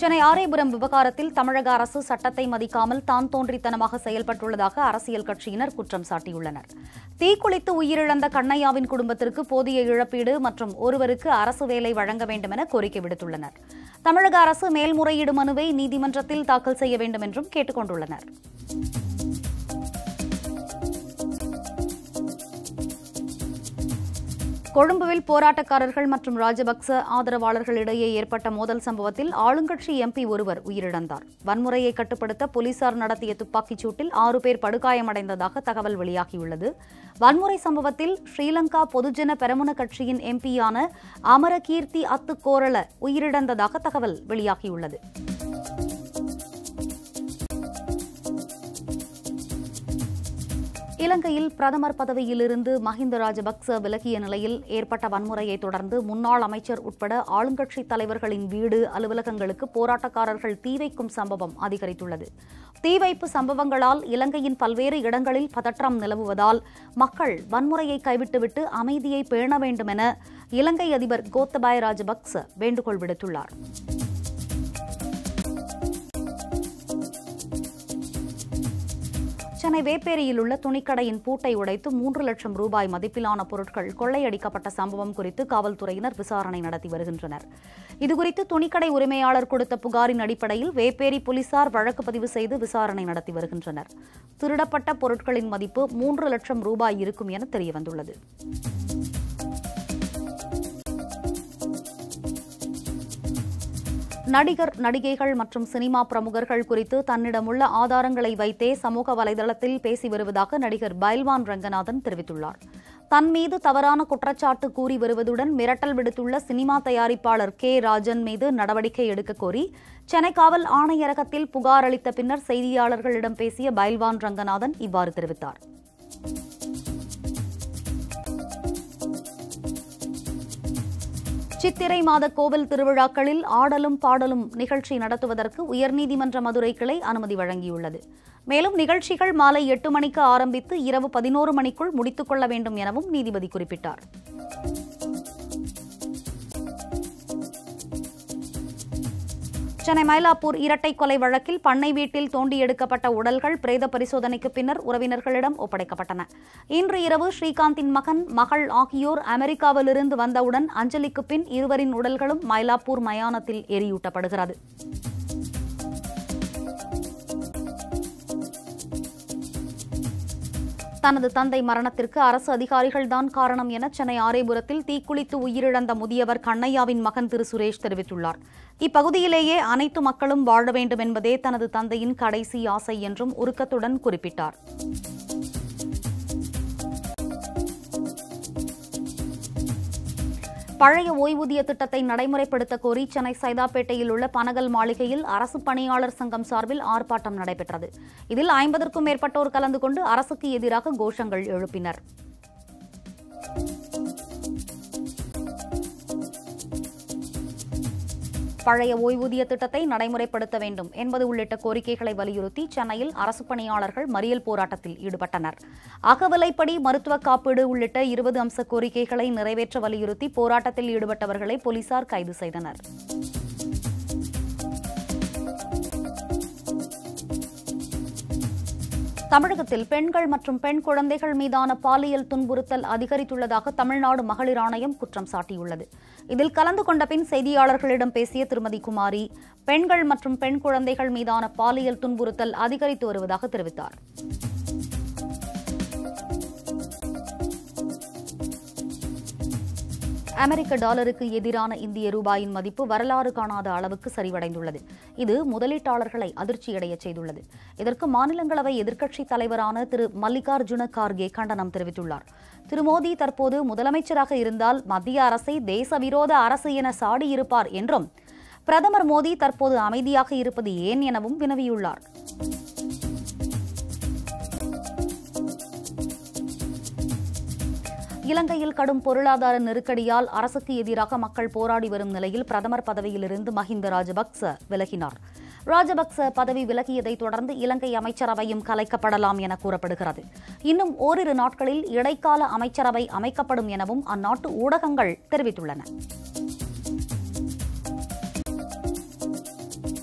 சென்னை ஆரேபுரம் விவகாரத்தில் தமிழக அரசு சட்டத்தை மதிக்காமல் தான் தோன்றித்தனமாக செயல்பட்டுள்ளதாக அரசியல் கட்சியினர் குற்றம் சாட்டியுள்ளனர் தீக்குளித்து உயிரிழந்த கண்ணையாவின் குடும்பத்திற்கு போதிய இழப்பீடு மற்றும் ஒருவருக்கு அரசு வேலை வழங்க வேண்டும் என கோரிக்கை விடுத்துள்ளனர் தமிழக அரசு மேல்முறையீடு மனுவை நீதிமன்றத்தில் தாக்கல் செய்ய வேண்டும் என்றும் கேட்டுக் கொண்டுள்ளனர் கொழும்புவில் போராட்டக்காரர்கள் மற்றும் ராஜபக்ச ஆதரவாளர்களிடையே ஏற்பட்ட மோதல் சம்பவத்தில் ஆளுங்கட்சி எம்பி ஒருவர் உயிரிழந்தார் வன்முறையை கட்டுப்படுத்த போலீசார் நடத்திய துப்பாக்கிச் சூட்டில் ஆறு பேர் படுகாயமடைந்ததாக தகவல் வெளியாகியுள்ளது வன்முறை சம்பவத்தில் ஸ்ரீலங்கா பொதுஜன பெரமுன கட்சியின் எம்பியான அமரகீர்த்தி அத்துக்கோரள உயிரிழந்ததாக தகவல் வெளியாகியுள்ளது இலங்கையில் பிரதமர் பதவியிலிருந்து மஹிந்த ராஜபக்ச விலகிய நிலையில் ஏற்பட்ட வன்முறையை தொடர்ந்து முன்னாள் அமைச்சர் உட்பட ஆளுங்கட்சித் தலைவர்களின் வீடு அலுவலகங்களுக்கு போராட்டக்காரர்கள் தீ வைக்கும் சம்பவம் அதிகரித்துள்ளது தீ வைப்பு சம்பவங்களால் இலங்கையின் பல்வேறு இடங்களில் பதற்றம் நிலவுவதால் மக்கள் வன்முறையை கைவிட்டுவிட்டு அமைதியை பேண வேண்டும் என இலங்கை அதிபர் கோத்தபாய ராஜபக்ச வேண்டுகோள் விடுத்துள்ளார் சென்னை வேப்பேரியில் உள்ள துணிக்கடையின் பூட்டை உடைத்து மூன்று லட்சம் ரூபாய் மதிப்பிலான பொருட்கள் கொள்ளையடிக்கப்பட்ட சம்பவம் குறித்து காவல்துறையினர் விசாரணை நடத்தி வருகின்றனர் இதுகுறித்து துணிக்கடை உரிமையாளர் கொடுத்த புகாரின் அடிப்படையில் வேப்பேரி போலீசார் வழக்கு பதிவு செய்து விசாரணை நடத்தி வருகின்றனர் திருடப்பட்ட பொருட்களின் மதிப்பு மூன்று லட்சம் ரூபாய் இருக்கும் என தெரியவந்துள்ளது நடிகர் நடிகைகள் மற்றும் சினிமா பிரமுகர்கள் குறித்து தன்னிடமுள்ள ஆதாரங்களை வைத்தே சமூக வலைதளத்தில் பேசி வருவதாக நடிகர் பைல்வான் ரங்கநாதன் தெரிவித்துள்ளார் தன் மீது தவறான குற்றச்சாட்டு கூறி வருவதுடன் மிரட்டல் விடுத்துள்ள சினிமா தயாரிப்பாளர் கே ராஜன் மீது நடவடிக்கை எடுக்க கோரி சென்னை காவல் ஆணையரகத்தில் புகார் அளித்த பின்னர் செய்தியாளர்களிடம் பேசிய பைல்வான் ரங்கநாதன் இவ்வாறு தெரிவித்தார் சித்திரை மாத கோவில் திருவிழாக்களில் ஆடலும் பாடலும் நிகழ்ச்சி நடத்துவதற்கு உயர்நீதிமன்ற மதுரை கிளை அனுமதி வழங்கியுள்ளது மேலும் நிகழ்ச்சிகள் மாலை எட்டு மணிக்கு ஆரம்பித்து இரவு பதினோரு மணிக்குள் முடித்துக் கொள்ள வேண்டும் எனவும் நீதிபதி குறிப்பிட்டார் சென்னை மயிலாப்பூர் இரட்டை கொலை வழக்கில் பண்ணை வீட்டில் தோண்டி எடுக்கப்பட்ட உடல்கள் பிரேத பரிசோதனைக்கு பின்னர் உறவினர்களிடம் ஒப்படைக்கப்பட்டன இன்று இரவு ஸ்ரீகாந்தின் மகன் மகள் ஆகியோர் அமெரிக்காவிலிருந்து வந்தவுடன் அஞ்சலிக்கு பின் இருவரின் உடல்களும் மயிலாப்பூர் மயானத்தில் எரியூட்டப்படுகிறது தனது தந்தை மரணத்திற்கு அரசு அதிகாரிகள்தான் காரணம் என சென்னை ஆரேபுரத்தில் தீக்குளித்து உயிரிழந்த முதியவர் கண்ணையாவின் மகன் திரு சுரேஷ் தெரிவித்துள்ளார் இப்பகுதியிலேயே அனைத்து மக்களும் வாழ வேண்டும் என்பதே தனது தந்தையின் கடைசி ஆசை என்றும் உருக்கத்துடன் குறிப்பிட்டார் பழைய ஓய்வூதிய திட்டத்தை நடைமுறைப்படுத்த கோரி சென்னை சைதாப்பேட்டையில் உள்ள பனகல் மாளிகையில் அரசு பணியாளர் சங்கம் சார்பில் ஆர்ப்பாட்டம் நடைபெற்றது இதில் ஐம்பதற்கும் மேற்பட்டோர் கலந்து கொண்டு அரசுக்கு எதிராக கோஷங்கள் எழுப்பினர் பழைய ஓய்வூதிய திட்டத்தை நடைமுறைப்படுத்த வேண்டும் என்பது உள்ளிட்ட கோரிக்கைகளை வலியுறுத்தி சென்னையில் அரசு பணியாளர்கள் மறியல் போராட்டத்தில் ஈடுபட்டனர் அகவிலைப்படி மருத்துவ காப்பீடு உள்ளிட்ட இருபது அம்ச கோரிக்கைகளை நிறைவேற்ற வலியுறுத்தி போராட்டத்தில் ஈடுபட்டவர்களை போலீசார் கைது செய்தனர் தமிழகத்தில் பெண்கள் மற்றும் பெண் குழந்தைகள் மீதான பாலியல் துன்புறுத்தல் அதிகரித்துள்ளதாக தமிழ்நாடு மகளிர் ஆணையம் குற்றம் சாட்டியுள்ளது இதில் கலந்து கொண்ட பின் செய்தியாளர்களிடம் பேசிய திருமதி குமாரி பெண்கள் மற்றும் பெண் குழந்தைகள் மீதான பாலியல் துன்புறுத்தல் அதிகரித்து வருவதாக தெரிவித்தார் அமெரிக்க டாலருக்கு எதிரான இந்திய ரூபாயின் மதிப்பு வரலாறு காணாத அளவுக்கு சரிவடைந்துள்ளது இது முதலீட்டாளர்களை அதிர்ச்சியடையச் செய்துள்ளது இதற்கு மாநிலங்களவை எதிர்க்கட்சித் தலைவரான திரு மல்லிகார்ஜுன கார்கே கண்டனம் தெரிவித்துள்ளார் திரு மோடி தற்போது முதலமைச்சராக இருந்தால் மத்திய அரசை தேசவிரோத அரசு என சாடியிருப்பார் என்றும் பிரதமர் மோடி தற்போது அமைதியாக இருப்பது ஏன் எனவும் வினவியுள்ளார் இலங்கையில் கடும் பொருளாதார நெருக்கடியால் அரசுக்கு எதிராக மக்கள் போராடி வரும் நிலையில் பிரதமர் பதவியிலிருந்து மஹிந்த ராஜபக்ச விலகினார் ராஜபக்ச பதவி விலகியதை தொடர்ந்து இலங்கை அமைச்சரவையும் கலைக்கப்படலாம் என கூறப்படுகிறது இன்னும் ஓரிரு நாட்களில் இடைக்கால அமைச்சரவை அமைக்கப்படும் எனவும் அந்நாட்டு ஊடகங்கள் தெரிவித்துள்ளன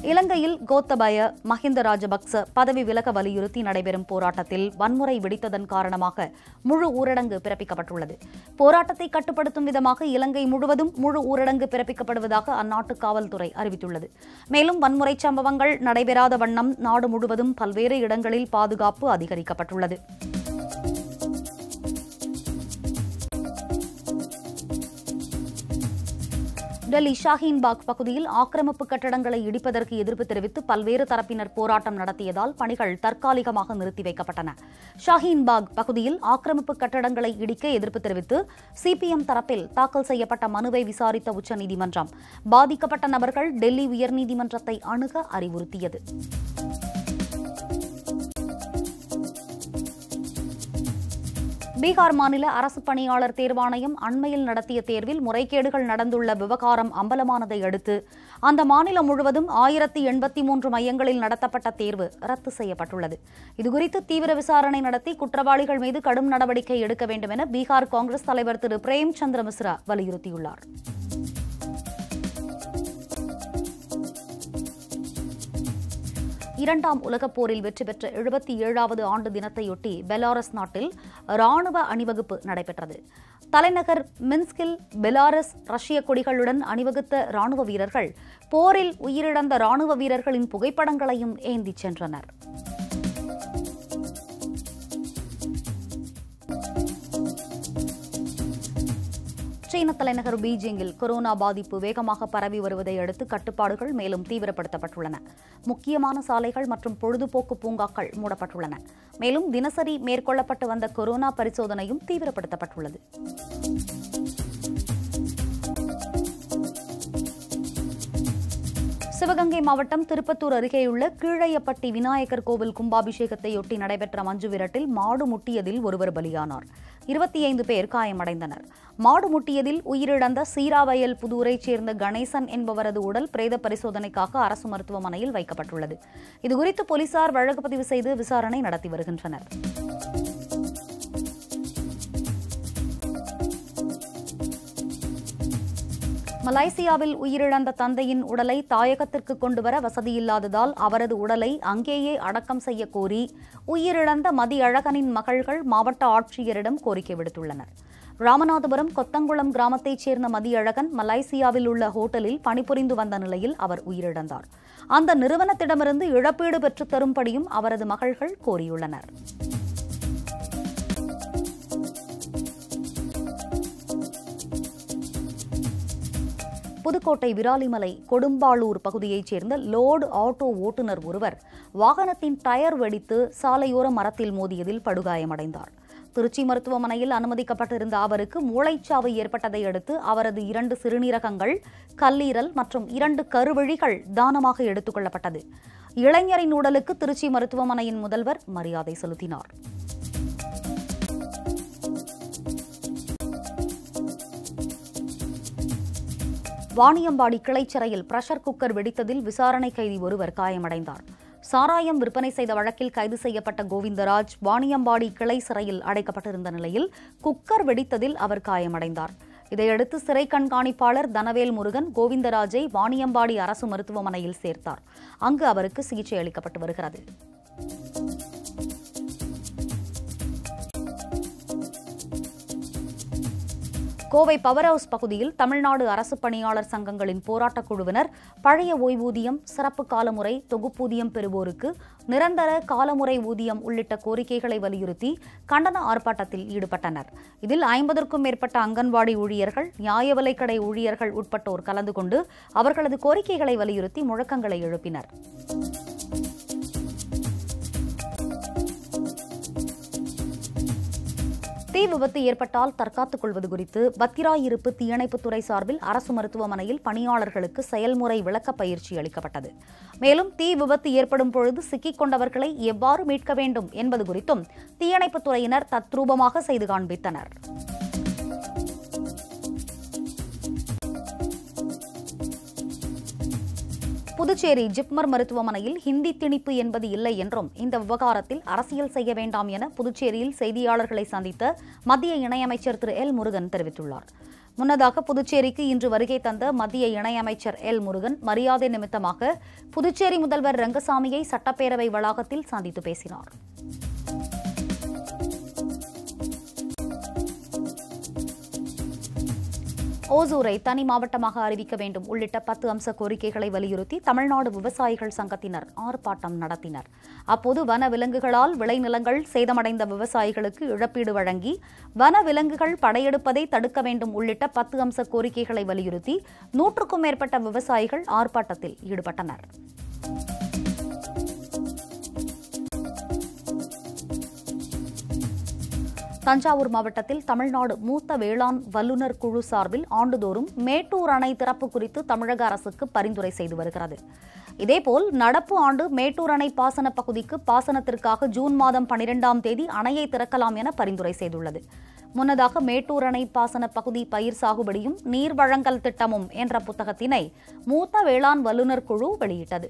இலங்கையில் கோத்தபய மஹிந்த ராஜபக்ச பதவி விலக வலியுறுத்தி நடைபெறும் போராட்டத்தில் வன்முறை வெடித்ததன் காரணமாக முழு ஊரடங்கு பிறப்பிக்கப்பட்டுள்ளது போராட்டத்தை கட்டுப்படுத்தும் விதமாக இலங்கை முழுவதும் முழு ஊரடங்கு பிறப்பிக்கப்படுவதாக அந்நாட்டு காவல்துறை அறிவித்துள்ளது மேலும் வன்முறை சம்பவங்கள் நடைபெறாத வண்ணம் நாடு முழுவதும் பல்வேறு இடங்களில் பாதுகாப்பு அதிகரிக்கப்பட்டுள்ளது டெல்லி ஷாஹீன்பாக் பகுதியில் ஆக்கிரமிப்பு கட்டடங்களை இடிப்பதற்கு எதிர்ப்பு தெரிவித்து பல்வேறு தரப்பினர் போராட்டம் நடத்தியதால் பணிகள் தற்காலிகமாக நிறுத்தி வைக்கப்பட்டன ஷாஹீன்பாக் பகுதியில் ஆக்கிரமிப்பு கட்டடங்களை இடிக்க எதிர்ப்பு தெரிவித்து சிபிஎம் தரப்பில் தாக்கல் செய்யப்பட்ட மனுவை விசாரித்த உச்சநீதிமன்றம் பாதிக்கப்பட்ட நபர்கள் டெல்லி உயர்நீதிமன்றத்தை அணுக அறிவுறுத்தியது பீகார் மாநில அரசு பணியாளர் தேர்வாணையம் அண்மையில் நடத்திய தேர்வில் முறைகேடுகள் நடந்துள்ள விவகாரம் அம்பலமானதை அடுத்து அந்த மாநிலம் முழுவதும் ஆயிரத்தி எண்பத்தி மூன்று மையங்களில் நடத்தப்பட்ட தேர்வு ரத்து செய்யப்பட்டுள்ளது இதுகுறித்து தீவிர விசாரணை நடத்தி குற்றவாளிகள் மீது கடும் நடவடிக்கை எடுக்க வேண்டும் என பீகார் காங்கிரஸ் தலைவர் திரு பிரேம் சந்திர மிஸ்ரா வலியுறுத்தியுள்ளார் இரண்டாம் உலகப் போரில் வெற்றி பெற்ற எழுபத்தி ஏழாவது ஆண்டு தினத்தையொட்டி பெலாரஸ் நாட்டில் ராணுவ அணிவகுப்பு நடைபெற்றது தலைநகர் மின்ஸ்கில் பெலாரஸ் ரஷ்ய கொடிகளுடன் அணிவகுத்த ராணுவ வீரர்கள் போரில் உயிரிழந்த ராணுவ வீரர்களின் புகைப்படங்களையும் ஏந்திச் சென்றனர் சீன தலைநகர் பீஜிங்கில் கொரோனா பாதிப்பு வேகமாக பரவி வருவதை அடுத்து கட்டுப்பாடுகள் மேலும் தீவிரப்படுத்தப்பட்டுள்ளன முக்கியமான சாலைகள் மற்றும் பொழுதுபோக்கு பூங்காக்கள் மூடப்பட்டுள்ளன மேலும் தினசரி மேற்கொள்ளப்பட்டு வந்த கொரோனா பரிசோதனையும் தீவிரப்படுத்தப்பட்டுள்ளது சிவகங்கை மாவட்டம் திருப்பத்தூர் அருகேயுள்ள கீழையப்பட்டி விநாயகர் கோவில் கும்பாபிஷேகத்தையொட்டி நடைபெற்ற மஞ்சு விரட்டில் மாடு முட்டியதில் ஒருவர் பலியானார் இருபத்தி ஐந்து பேர் காயமடைந்தனர் மாடு முட்டியதில் உயிரிழந்த சீராவயல் புதூரைச் சேர்ந்த கணேசன் என்பவரது உடல் பிரேத பரிசோதனைக்காக அரசு மருத்துவமனையில் வைக்கப்பட்டுள்ளது இதுகுறித்து போலீசார் வழக்கு பதிவு செய்து விசாரணை நடத்தி வருகின்றனர் மலேசியாவில் உயிரிழந்த தந்தையின் உடலை தாயகத்திற்கு கொண்டுவர வசதியில்லாததால் அவரது உடலை அங்கேயே அடக்கம் செய்ய கோரி உயிரிழந்த மதியழகனின் மகள்கள் மாவட்ட ஆட்சியரிடம் கோரிக்கை விடுத்துள்ளனர் ராமநாதபுரம் கொத்தங்குளம் கிராமத்தைச் சேர்ந்த மதியழகன் மலேசியாவில் உள்ள ஹோட்டலில் பணிபுரிந்து வந்த நிலையில் அவர் உயிரிழந்தார் அந்த நிறுவனத்திடமிருந்து இழப்பீடு பெற்றுத் தரும்படியும் அவரது மகள்கள் கோரியுள்ளனர் புதுக்கோட்டை விராலிமலை கொடும்பாளூர் பகுதியைச் சேர்ந்த லோடு ஆட்டோ ஓட்டுநர் ஒருவர் வாகனத்தின் டயர் வெடித்து சாலையோர மரத்தில் மோதியதில் படுகாயமடைந்தார் திருச்சி மருத்துவமனையில் அனுமதிக்கப்பட்டிருந்த அவருக்கு மூளைச்சாவு ஏற்பட்டதை அடுத்து அவரது இரண்டு சிறுநீரகங்கள் கல்லீரல் மற்றும் இரண்டு கருவழிகள் தானமாக எடுத்துக் கொள்ளப்பட்டது இளைஞரின் உடலுக்கு திருச்சி மருத்துவமனையின் முதல்வர் மரியாதை செலுத்தினார் வாணியம்பாடி கிளைச்சிறையில் பிரஷர் குக்கர் வெடித்ததில் விசாரணை கைதி ஒருவர் காயமடைந்தார் சாராயம் விற்பனை செய்த வழக்கில் கைது செய்யப்பட்ட கோவிந்தராஜ் வாணியம்பாடி கிளை சிறையில் அடைக்கப்பட்டிருந்த நிலையில் குக்கர் வெடித்ததில் அவர் காயமடைந்தார் இதையடுத்து சிறை கண்காணிப்பாளர் தனவேல் முருகன் கோவிந்தராஜை வாணியம்பாடி அரசு மருத்துவமனையில் சேர்த்தார் அங்கு அவருக்கு சிகிச்சை அளிக்கப்பட்டு வருகிறது கோவை பவர் ஹவுஸ் பகுதியில் தமிழ்நாடு அரசு பணியாளர் சங்கங்களின் போராட்டக் குழுவினர் பழைய ஓய்வூதியம் சிறப்பு காலமுறை தொகுப்பூதியம் பெறுவோருக்கு நிரந்தர காலமுறை ஊதியம் உள்ளிட்ட கோரிக்கைகளை வலியுறுத்தி கண்டன ஆர்ப்பாட்டத்தில் ஈடுபட்டனர் இதில் ஐம்பதற்கும் மேற்பட்ட அங்கன்வாடி ஊழியர்கள் நியாய விலைக்கடை ஊழியர்கள் உட்பட்டோர் கலந்து கொண்டு அவர்களது கோரிக்கைகளை வலியுறுத்தி முழக்கங்களை எழுப்பினர் தீ விபத்து ஏற்பட்டால் தற்காத்துக் கொள்வது குறித்து பத்திராயிருப்பு தீயணைப்புத்துறை சார்பில் அரசு மருத்துவமனையில் பணியாளர்களுக்கு செயல்முறை விளக்க பயிற்சி அளிக்கப்பட்டது மேலும் தீ விபத்து ஏற்படும் பொழுது சிக்கிக் கொண்டவர்களை எவ்வாறு மீட்க வேண்டும் என்பது குறித்தும் தீயணைப்புத்துறையினர் தத்ரூபமாக செய்து காண்பித்தனர் புதுச்சேரி ஜிப்மர் மருத்துவமனையில் ஹிந்தி திணிப்பு என்பது இல்லை என்றும் இந்த விவகாரத்தில் அரசியல் செய்ய வேண்டாம் என புதுச்சேரியில் செய்தியாளர்களை சந்தித்த மத்திய இணையமைச்சர் திரு எல் முருகன் தெரிவித்துள்ளார் முன்னதாக புதுச்சேரிக்கு இன்று வருகை தந்த மத்திய இணையமைச்சர் எல் முருகன் மரியாதை நிமித்தமாக புதுச்சேரி முதல்வர் ரங்கசாமியை சட்டப்பேரவை வளாகத்தில் சந்தித்து பேசினார் ஓசூரை தனி மாவட்டமாக அறிவிக்க வேண்டும் உள்ளிட்ட பத்து அம்ச கோரிக்கைகளை வலியுறுத்தி தமிழ்நாடு விவசாயிகள் சங்கத்தினர் ஆர்ப்பாட்டம் நடத்தினர் அப்போது வன விலங்குகளால் விளைநிலங்கள் சேதமடைந்த விவசாயிகளுக்கு இழப்பீடு வழங்கி வன விலங்குகள் படையெடுப்பதை தடுக்க வேண்டும் உள்ளிட்ட பத்து அம்ச கோரிக்கைகளை வலியுறுத்தி நூற்றுக்கும் மேற்பட்ட விவசாயிகள் ஆர்ப்பாட்டத்தில் ஈடுபட்டனர் தஞ்சாவூர் மாவட்டத்தில் தமிழ்நாடு மூத்த வேளாண் வல்லுநர் குழு சார்பில் ஆண்டுதோறும் மேட்டூர் அணை திறப்பு குறித்து தமிழக அரசுக்கு பரிந்துரை செய்து வருகிறது இதேபோல் நடப்பு ஆண்டு மேட்டூர் அணை பாசன பகுதிக்கு பாசனத்திற்காக ஜூன் மாதம் பனிரெண்டாம் தேதி அணையை திறக்கலாம் என பரிந்துரை செய்துள்ளது முன்னதாக மேட்டூர் அணை பாசன பகுதி பயிர் சாகுபடியும் நீர் வழங்கல் திட்டமும் என்ற புத்தகத்தினை மூத்த வேளாண் வல்லுநர் குழு வெளியிட்டது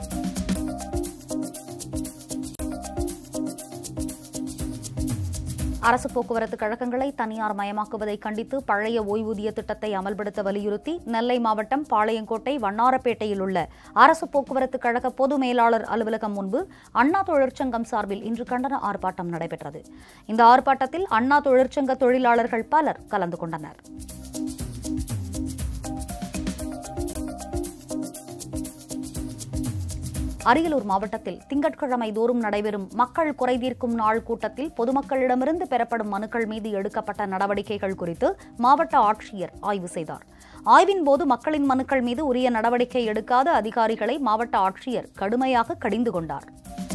அரசு போக்குவரத்து கழகங்களை தனியார் மயமாக்குவதை கண்டித்து பழைய ஓய்வூதிய திட்டத்தை அமல்படுத்த வலியுறுத்தி நெல்லை மாவட்டம் பாளையங்கோட்டை வண்ணாரப்பேட்டையில் உள்ள அரசு போக்குவரத்து கழக பொது மேலாளர் அலுவலகம் முன்பு அண்ணா தொழிற்சங்கம் சார்பில் இன்று கண்டன ஆர்ப்பாட்டம் நடைபெற்றது இந்த ஆர்ப்பாட்டத்தில் அண்ணா தொழிற்சங்க தொழிலாளர்கள் பலர் கலந்து கொண்டனர் அரியலூர் மாவட்டத்தில் திங்கட்கிழமை தோறும் நடைபெறும் மக்கள் குறைதீர்க்கும் நாள் கூட்டத்தில் பொதுமக்களிடமிருந்து பெறப்படும் மனுக்கள் மீது எடுக்கப்பட்ட நடவடிக்கைகள் குறித்து மாவட்ட ஆட்சியர் ஆய்வு செய்தார் ஆய்வின் போது மக்களின் மனுக்கள் மீது உரிய நடவடிக்கை எடுக்காத அதிகாரிகளை மாவட்ட ஆட்சியர் கடுமையாக கடிந்து கொண்டார்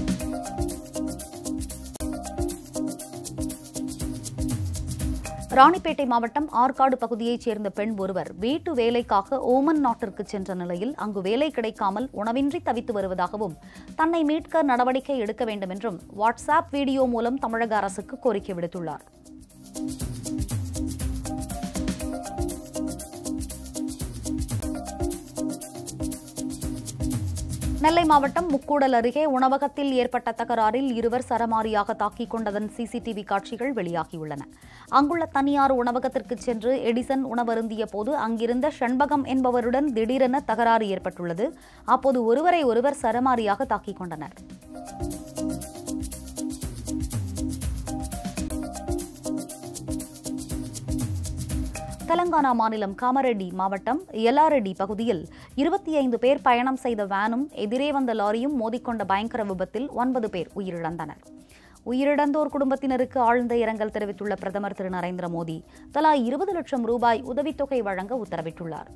ராணிப்பேட்டை மாவட்டம் ஆற்காடு பகுதியைச் சேர்ந்த பெண் ஒருவர் வீட்டு வேலைக்காக ஓமன் நாட்டிற்கு சென்ற நிலையில் அங்கு வேலை கிடைக்காமல் உணவின்றி தவித்து வருவதாகவும் தன்னை மீட்க நடவடிக்கை எடுக்க வேண்டும் என்றும் வாட்ஸ்அப் வீடியோ மூலம் தமிழக அரசுக்கு கோரிக்கை விடுத்துள்ளார் நெல்லை மாவட்டம் முக்கூடல் அருகே உணவகத்தில் ஏற்பட்ட தகராறில் இருவர் சரமாரியாக தாக்கிக் கொண்டதன் சிசிடிவி காட்சிகள் வெளியாகியுள்ளன அங்குள்ள தனியார் உணவகத்திற்கு சென்று எடிசன் உணவருந்திய போது அங்கிருந்த ஷண்பகம் என்பவருடன் திடீரென தகராறு ஏற்பட்டுள்ளது அப்போது ஒருவரை ஒருவர் சரமாரியாக தாக்கிக் கொண்டனர் தெலங்கானா மாநிலம் காமரெட்டி மாவட்டம் எலாரெட்டி பகுதியில் இருபத்தி ஐந்து பேர் பயணம் செய்த வேனும் எதிரே வந்த லாரியும் மோதிக்கொண்ட பயங்கர விபத்தில் ஒன்பது பேர் உயிரிழந்தனர் உயிரிழந்தோர் குடும்பத்தினருக்கு ஆழ்ந்த இரங்கல் தெரிவித்துள்ள பிரதமர் திரு நரேந்திர மோடி தலா இருபது லட்சம் ரூபாய் உதவித்தொகை வழங்க உத்தரவிட்டுள்ளார்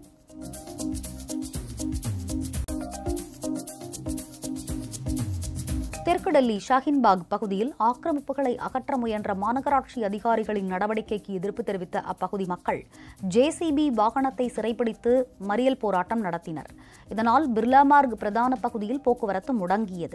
தெற்கு டெல்லி ஷாஹின்பாக் பகுதியில் ஆக்கிரமிப்புகளை அகற்ற முயன்ற மாநகராட்சி அதிகாரிகளின் நடவடிக்கைக்கு எதிர்ப்பு தெரிவித்த அப்பகுதி மக்கள் ஜேசிபி வாகனத்தை சிறைப்பிடித்து மறியல் போராட்டம் நடத்தினர் இதனால் பிர்லாமார்க் பிரதான பகுதியில் போக்குவரத்து முடங்கியது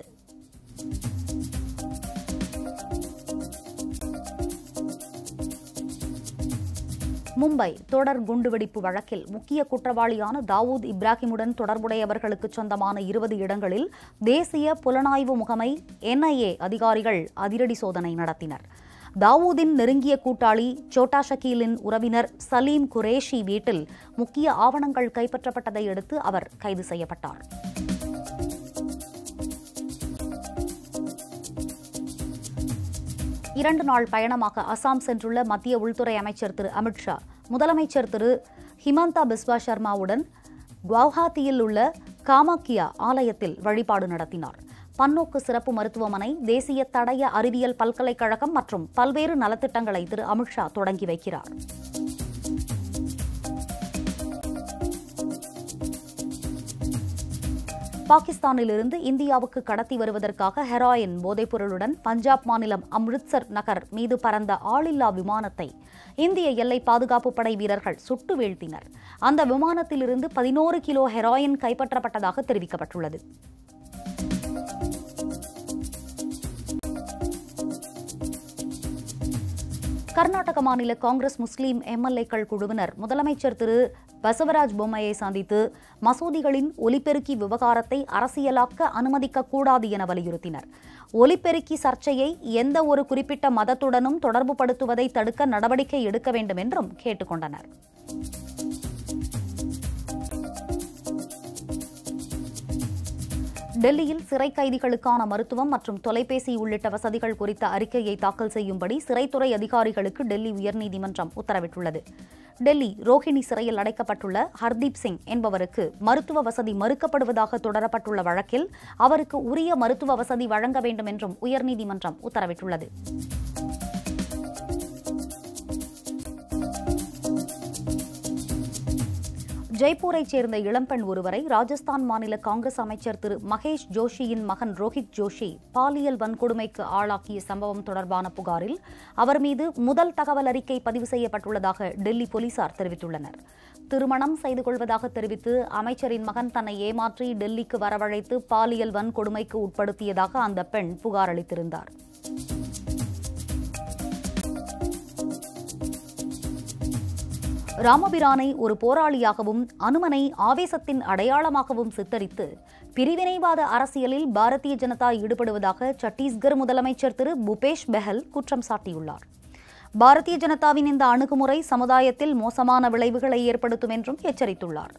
மும்பை தொடர் குண்டுவெடிப்பு வழக்கில் முக்கிய குற்றவாளியான தாவூத் இப்ராஹிமுடன் தொடர்புடையவர்களுக்கு சொந்தமான இருபது இடங்களில் தேசிய புலனாய்வு முகமை என்ஐஏ அதிகாரிகள் அதிரடி சோதனை நடத்தினர் தாவூதின் நெருங்கிய கூட்டாளி சோட்டா ஷக்கீலின் உறவினர் சலீம் குரேஷி வீட்டில் முக்கிய ஆவணங்கள் கைப்பற்றப்பட்டதை அடுத்து அவர் கைது செய்யப்பட்டார் இரண்டு நாள் பயணமாக அசாம் சென்றுள்ள மத்திய உள்துறை அமைச்சர் திரு அமித்ஷா முதலமைச்சர் திரு ஹிமந்தா பிஸ்வா சர்மாவுடன் குவஹாத்தியில் உள்ள காமாக்கியா ஆலயத்தில் வழிபாடு நடத்தினார் பன்னோக்கு சிறப்பு மருத்துவமனை தேசிய தடய அறிவியல் பல்கலைக்கழகம் மற்றும் பல்வேறு நலத்திட்டங்களை திரு அமித்ஷா தொடங்கி வைக்கிறார் பாகிஸ்தானிலிருந்து இந்தியாவுக்கு கடத்தி வருவதற்காக ஹெராயின் போதைப்பொருளுடன் பஞ்சாப் மாநிலம் அம்ரித்சர் நகர் மீது பறந்த ஆளில்லா விமானத்தை இந்திய எல்லை பாதுகாப்பு படை வீரர்கள் சுட்டு வீழ்த்தினர் அந்த விமானத்திலிருந்து பதினோரு கிலோ ஹெராயின் கைப்பற்றப்பட்டதாக தெரிவிக்கப்பட்டுள்ளது கர்நாடக மாநில காங்கிரஸ் முஸ்லீம் எம்எல்ஏக்கள் குழுவினர் முதலமைச்சர் திரு பசவராஜ் பொம்மையை சந்தித்து மசூதிகளின் ஒலிபெருக்கி விவகாரத்தை அரசியலாக்க அனுமதிக்க கூடாது என வலியுறுத்தினர் ஒலிபெருக்கி சர்ச்சையை எந்த ஒரு குறிப்பிட்ட மதத்துடனும் தொடர்புபடுத்துவதை தடுக்க நடவடிக்கை எடுக்க வேண்டும் என்றும் கேட்டுக்கொண்டனர் டெல்லியில் சிறை கைதிகளுக்கான மருத்துவம் மற்றும் தொலைபேசி உள்ளிட்ட வசதிகள் குறித்த அறிக்கையை தாக்கல் செய்யும்படி சிறைத்துறை அதிகாரிகளுக்கு டெல்லி உயர்நீதிமன்றம் உத்தரவிட்டுள்ளது டெல்லி ரோஹிணி சிறையில் அடைக்கப்பட்டுள்ள ஹர்தீப் சிங் என்பவருக்கு மருத்துவ வசதி மறுக்கப்படுவதாக தொடரப்பட்டுள்ள வழக்கில் அவருக்கு உரிய மருத்துவ வசதி வழங்க வேண்டும் என்றும் உயர்நீதிமன்றம் உத்தரவிட்டுள்ளது ஜெய்ப்பூரைச் சேர்ந்த இளம்பெண் ஒருவரை ராஜஸ்தான் மாநில காங்கிரஸ் அமைச்சர் திரு மகேஷ் ஜோஷியின் மகன் ரோஹித் ஜோஷி பாலியல் வன்கொடுமைக்கு ஆளாக்கிய சம்பவம் தொடர்பான புகாரில் அவர் மீது முதல் தகவல் அறிக்கை பதிவு செய்யப்பட்டுள்ளதாக டெல்லி போலீசார் தெரிவித்துள்ளனர் திருமணம் செய்து கொள்வதாக தெரிவித்து அமைச்சரின் மகன் தன்னை ஏமாற்றி டெல்லிக்கு வரவழைத்து பாலியல் வன்கொடுமைக்கு உட்படுத்தியதாக அந்த பெண் புகார் அளித்திருந்தார் ராமபிரானை ஒரு போராளியாகவும் அனுமனை ஆவேசத்தின் அடையாளமாகவும் சித்தரித்து பிரிவினைவாத அரசியலில் பாரதிய ஜனதா ஈடுபடுவதாக சத்தீஸ்கர் முதலமைச்சர் திரு பூபேஷ் பெஹல் குற்றம் சாட்டியுள்ளார் பாரதிய ஜனதாவின் இந்த அணுகுமுறை சமுதாயத்தில் மோசமான விளைவுகளை ஏற்படுத்தும் என்றும் எச்சரித்துள்ளார்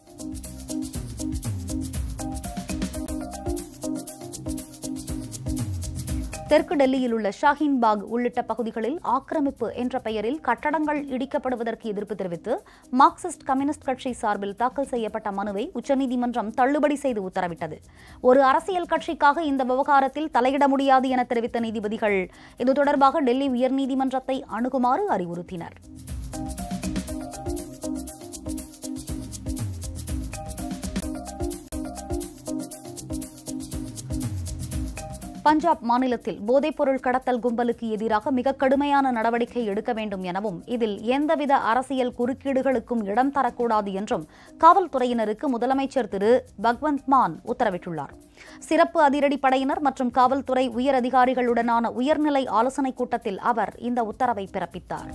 தெற்கு டெல்லியில் உள்ள ஷாஹீன் பாக் உள்ளிட்ட பகுதிகளில் ஆக்கிரமிப்பு என்ற பெயரில் கட்டடங்கள் இடிக்கப்படுவதற்கு எதிர்ப்பு தெரிவித்து மார்க்சிஸ்ட் கம்யூனிஸ்ட் கட்சி சார்பில் தாக்கல் செய்யப்பட்ட மனுவை உச்சநீதிமன்றம் தள்ளுபடி செய்து உத்தரவிட்டது ஒரு அரசியல் கட்சிக்காக இந்த விவகாரத்தில் தலையிட முடியாது என தெரிவித்த நீதிபதிகள் இது தொடர்பாக டெல்லி உயர்நீதிமன்றத்தை அணுகுமாறு அறிவுறுத்தினர் பஞ்சாப் மாநிலத்தில் போதைப்பொருள் கடத்தல் கும்பலுக்கு எதிராக மிக கடுமையான நடவடிக்கை எடுக்க வேண்டும் எனவும் இதில் எந்தவித அரசியல் குறுக்கீடுகளுக்கும் இடம் தரக்கூடாது என்றும் காவல்துறையினருக்கு முதலமைச்சர் திரு பக்வந்த் மான் உத்தரவிட்டுள்ளார் சிறப்பு அதிரடி படையினர் மற்றும் காவல்துறை உயர் அதிகாரிகளுடனான உயர்நிலை ஆலோசனைக் கூட்டத்தில் அவர் இந்த உத்தரவை பிறப்பித்தார்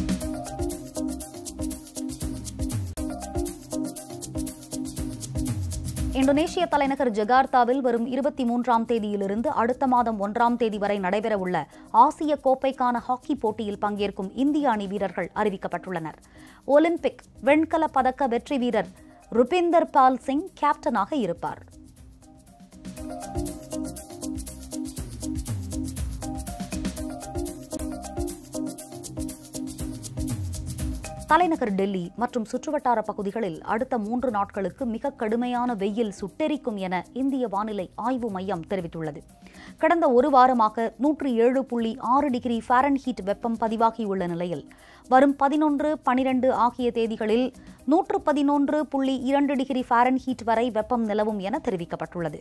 இந்தோனேஷிய தலைநகர் ஜகார்த்தாவில் வரும் இருபத்தி மூன்றாம் தேதியிலிருந்து அடுத்த மாதம் ஒன்றாம் தேதி வரை நடைபெறவுள்ள ஆசிய கோப்பைக்கான ஹாக்கி போட்டியில் பங்கேற்கும் இந்திய அணி வீரர்கள் அறிவிக்கப்பட்டுள்ளனர் ஒலிம்பிக் வெண்கல பதக்க வெற்றி வீரர் ருபிந்தர் பால் சிங் கேப்டனாக இருப்பார் தலைநகர் டெல்லி மற்றும் சுற்றுவட்டார பகுதிகளில் அடுத்த மூன்று நாட்களுக்கு மிக கடுமையான வெயில் சுட்டெரிக்கும் என இந்திய வானிலை ஆய்வு மையம் தெரிவித்துள்ளது கடந்த ஒரு வாரமாக நூற்று ஏழு புள்ளி ஆறு டிகிரி ஃபாரன்ஹீட் வெப்பம் பதிவாகியுள்ள நிலையில் வரும் பதினொன்று பனிரெண்டு ஆகிய தேதிகளில் நூற்று பதினொன்று புள்ளி இரண்டு டிகிரி ஃபாரன்ஹீட் வரை வெப்பம் நிலவும் என தெரிவிக்கப்பட்டுள்ளது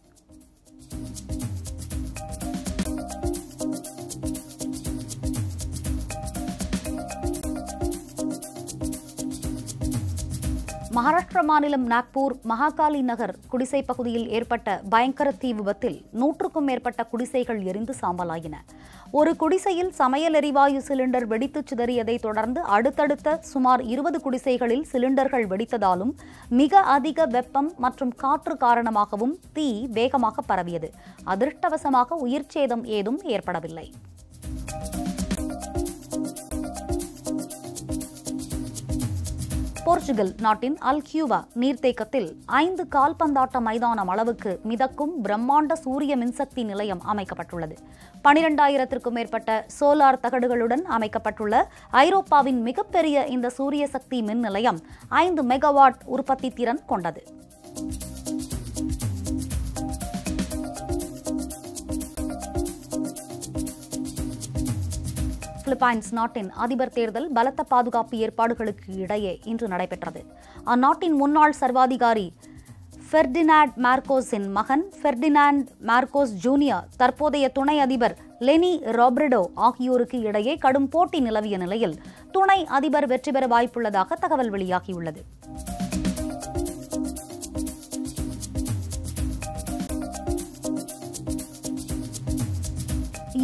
மகாராஷ்டிரா மாநிலம் நாக்பூர் மகாகாலி நகர் குடிசை பகுதியில் ஏற்பட்ட பயங்கர தீ விபத்தில் நூற்றுக்கும் மேற்பட்ட குடிசைகள் எரிந்து சாம்பலாயின ஒரு குடிசையில் சமையல் எரிவாயு சிலிண்டர் வெடித்துச் சிதறியதை தொடர்ந்து அடுத்தடுத்த சுமார் இருபது குடிசைகளில் சிலிண்டர்கள் வெடித்ததாலும் மிக அதிக வெப்பம் மற்றும் காற்று காரணமாகவும் தீ வேகமாக பரவியது அதிர்ஷ்டவசமாக உயிர்ச்சேதம் ஏதும் ஏற்படவில்லை போர்ச்சுகல் நாட்டின் அல்கியூவா நீர்த்தேக்கத்தில் ஐந்து கால்பந்தாட்ட மைதானம் அளவுக்கு மிதக்கும் பிரம்மாண்ட சூரிய மின்சக்தி நிலையம் அமைக்கப்பட்டுள்ளது பனிரெண்டாயிரத்திற்கும் மேற்பட்ட சோலார் தகடுகளுடன் அமைக்கப்பட்டுள்ள ஐரோப்பாவின் மிகப்பெரிய இந்த சூரிய சக்தி மின் நிலையம் ஐந்து மெகாவாட் உற்பத்தி திறன் கொண்டது பிலிப்பைன்ஸ் நாட்டின் அதிபர் தேர்தல் பலத்த பாதுகாப்பு ஏற்பாடுகளுக்கு இடையே இன்று நடைபெற்றது அந்நாட்டின் முன்னாள் சர்வாதிகாரி ஃபெர்டினாண்ட் மார்கோஸின் மகன் ஃபெர்டினாண்ட் மார்கோஸ் ஜூனியர் தற்போதைய துணை அதிபர் லெனி ராப்ரிடோ ஆகியோருக்கு இடையே கடும் போட்டி நிலவிய நிலையில் துணை அதிபர் வெற்றி பெற வாய்ப்புள்ளதாக தகவல் வெளியாகியுள்ளது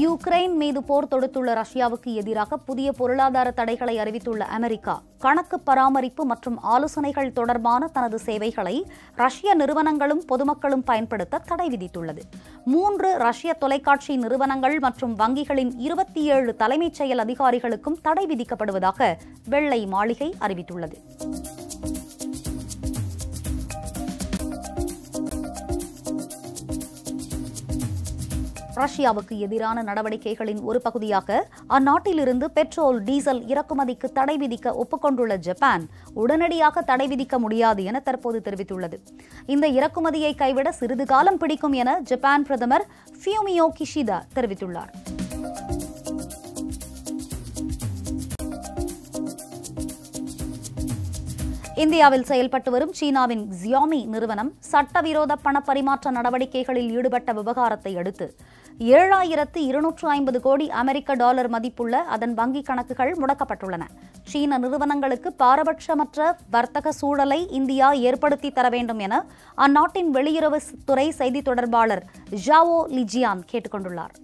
யுக்ரைன் மீது போர் தொடுத்துள்ள ரஷ்யாவுக்கு எதிராக புதிய பொருளாதார தடைகளை அறிவித்துள்ள அமெரிக்கா கணக்கு பராமரிப்பு மற்றும் ஆலோசனைகள் தொடர்பான தனது சேவைகளை ரஷ்ய நிறுவனங்களும் பொதுமக்களும் பயன்படுத்த தடை விதித்துள்ளது மூன்று ரஷ்ய தொலைக்காட்சி நிறுவனங்கள் மற்றும் வங்கிகளின் இருபத்தி ஏழு தலைமைச் செயல் அதிகாரிகளுக்கும் தடை விதிக்கப்படுவதாக வெள்ளை மாளிகை அறிவித்துள்ளது ரஷ்யாவுக்கு எதிரான நடவடிக்கைகளின் ஒரு பகுதியாக அந்நாட்டிலிருந்து பெட்ரோல் டீசல் இறக்குமதிக்கு தடை விதிக்க ஒப்புக்கொண்டுள்ள ஜப்பான் உடனடியாக தடை விதிக்க முடியாது என தற்போது தெரிவித்துள்ளது இந்த இறக்குமதியை கைவிட சிறிது காலம் பிடிக்கும் என ஜப்பான் பிரதமர் ஃபியூமியோ கிஷிதா தெரிவித்துள்ளார் இந்தியாவில் செயல்பட்டு வரும் சீனாவின் ஜியாமி நிறுவனம் சட்டவிரோத பண பரிமாற்ற நடவடிக்கைகளில் ஈடுபட்ட விவகாரத்தை அடுத்து ஏழாயிரத்து இருநூற்று ஐம்பது கோடி அமெரிக்க டாலர் மதிப்புள்ள அதன் வங்கிக் கணக்குகள் முடக்கப்பட்டுள்ளன சீன நிறுவனங்களுக்கு பாரபட்சமற்ற வர்த்தக சூழலை இந்தியா ஏற்படுத்தி தர வேண்டும் என அந்நாட்டின் வெளியுறவுத்துறை செய்தி தொடர்பாளர் ஜாவோ லிஜியான் கேட்டுக்கொண்டுள்ளார்